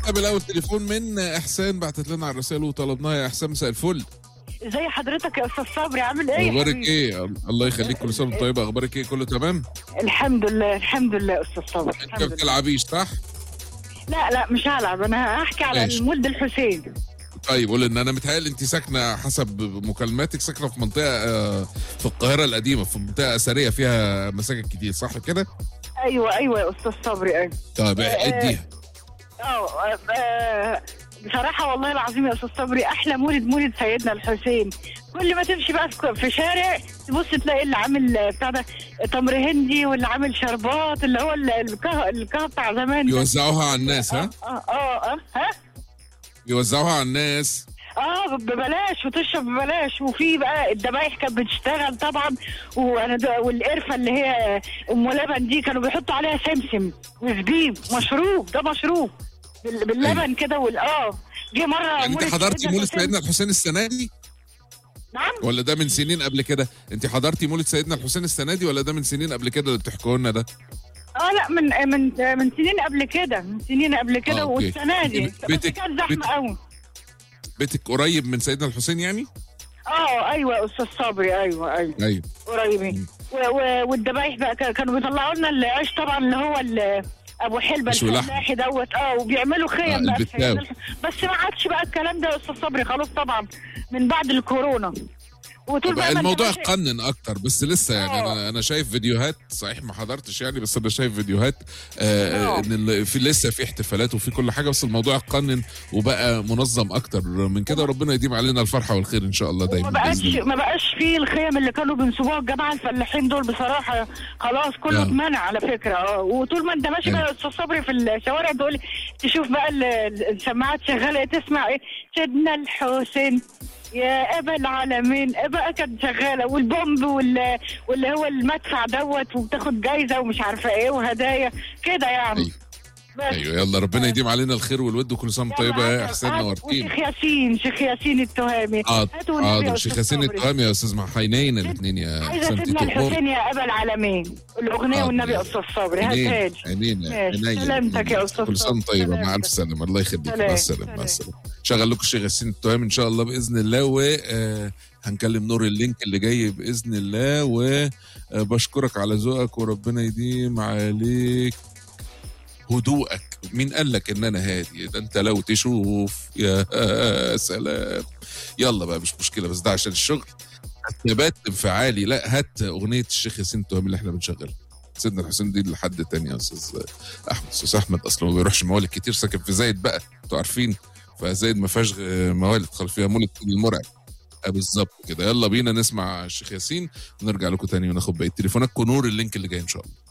قبل اول تليفون من احسان بعتت لنا على الرسائل وطلبناها يا احسان مساء الفل ازي حضرتك يا استاذ صبري عامل ايه يا اخبارك حبيبي؟ ايه الله يخليك كل سنه وانت طيبه اخبارك ايه كله تمام الحمد لله الحمد لله يا استاذ صبري انت الحمد ما لله بتلعبيش صح لا لا مش هلعب انا هحكي على ماشي. المولد الحسين طيب قول ان انا متهيألي انت ساكنه حسب مكالماتك ساكنه في منطقه آه، في القاهره القديمه في منطقه اثريه فيها مساجد كتير صح كده ايوه ايوه يا استاذ صبري ايوه طيب اديها اه آه، بصراحة والله العظيم يا أستاذ صبري أحلى مولد مولد سيدنا الحسين كل ما تمشي بقى في- في شارع تبص تلاقي اللي عامل آه، بتاع ده تمر هندي واللي عامل شربات اللي هو ال- الكه الكه بتاع زمان ده. يوزعوها على الناس ها اه اه اه ها يوزعوها على الناس اه ببلاش وتشرب ببلاش وفي بقى الذبايح كانت بتشتغل طبعا وانا ده- والقرفه اللي هي ام لبن دي كانوا بيحطوا عليها سمسم وزبيب مشروب ده مشروب بال- باللبن كده وال اه جه مره يعني انت مولد حضرتي سيدنا مولد الحسين. سيدنا الحسين السنه دي نعم ولا ده من سنين قبل كده انت حضرتي مولد سيدنا الحسين السنه دي ولا ده من سنين قبل كده اللي بتحكوا لنا ده اه لا من من من سنين قبل كده من سنين قبل كده آه، أوكي. والسنه دي بيتك- بس بيتك- كانت زحمه بيتك- قوي بيتك قريب من سيدنا الحسين يعني اه ايوه يا استاذ صبري ايوه ايوه ايوه قريبين و- و- والذبايح بقى كا- كانوا بيطلعوا لنا العيش طبعا اللي هو ال- ابو حلبه عيش ولحمة. الفلاحي دوت اه وبيعملوا آه، خيم بقى في البتاو. سيدنا الح- بس ما عادش بقى الكلام ده يا استاذ صبري خلاص طبعا من بعد الكورونا وطول بقى ما أنت الموضوع ماشي- قنن اكتر بس لسه يعني آه. انا انا شايف فيديوهات صحيح ما حضرتش يعني بس انا شايف فيديوهات آه آه. ان ال- في لسه في احتفالات وفي كل حاجه بس الموضوع قنن وبقى منظم اكتر من كده ربنا يديم علينا الفرحه والخير ان شاء الله ما دايما بقاش بإذن الله. ما بقاش فيه الخيم اللي كانوا بينصبوها الجماعه الفلاحين دول بصراحه خلاص كله آه. اتمنع على فكره اه وطول ما انت ماشي أيوة. بقى يا استاذ صبري في الشوارع تقول تشوف بقى ال- ال- السماعات شغاله تسمع ايه سيدنا الحسين يا ابا العالمين بقى كانت شغاله والبومب وال- واللي هو المدفع دوت وبتاخد جايزه ومش عارفه ايه وهدايا كده يعني أيوة. بس. ايوه يلا ربنا يديم علينا الخير والود وكل سنه وأنت طيبه يا احسان هات- نورتين وشيخ ياسين شيخ ياسين التهامي اه هاتوا والنبي يا اه أستاذ شيخ ياسين صبري. التهامي يا استاذ حنين الاثنين يا عايزه احسان سيدنا تتقبل الحسين يا ابا العالمين الاغنيه آه، والنبي يا استاذ صبري عينين هاتها عينين ماشي. عينيا سلامتك يا أستاذ كل سنه صبري. طيبه مع سلامتك. الف سلامه الله يخليك مع سلام. السلامه مع سلام. السلامه شغل لكم الشيخ ياسين التهامي ان شاء الله باذن الله وهنكلم نور اللينك اللي جاي باذن الله وبشكرك على ذوقك وربنا يديم عليك هدوءك مين قال لك ان انا هادي ده انت لو تشوف يا سلام يلا بقى مش مشكله بس ده عشان الشغل ثبات انفعالي لا هات اغنيه الشيخ ياسين التهامي اللي احنا بنشغلها سيدنا الحسين دي لحد تاني يا استاذ احمد استاذ احمد اصلا ما بيروحش موالد كتير ساكن في زايد بقى انتوا عارفين فزايد ما فيهاش غ- موالد خالص فيها مولد المرعب آه بالظبط كده يلا بينا نسمع الشيخ ياسين ونرجع لكم تاني وناخد باقي تليفوناتكم نور اللينك اللي جاي ان شاء الله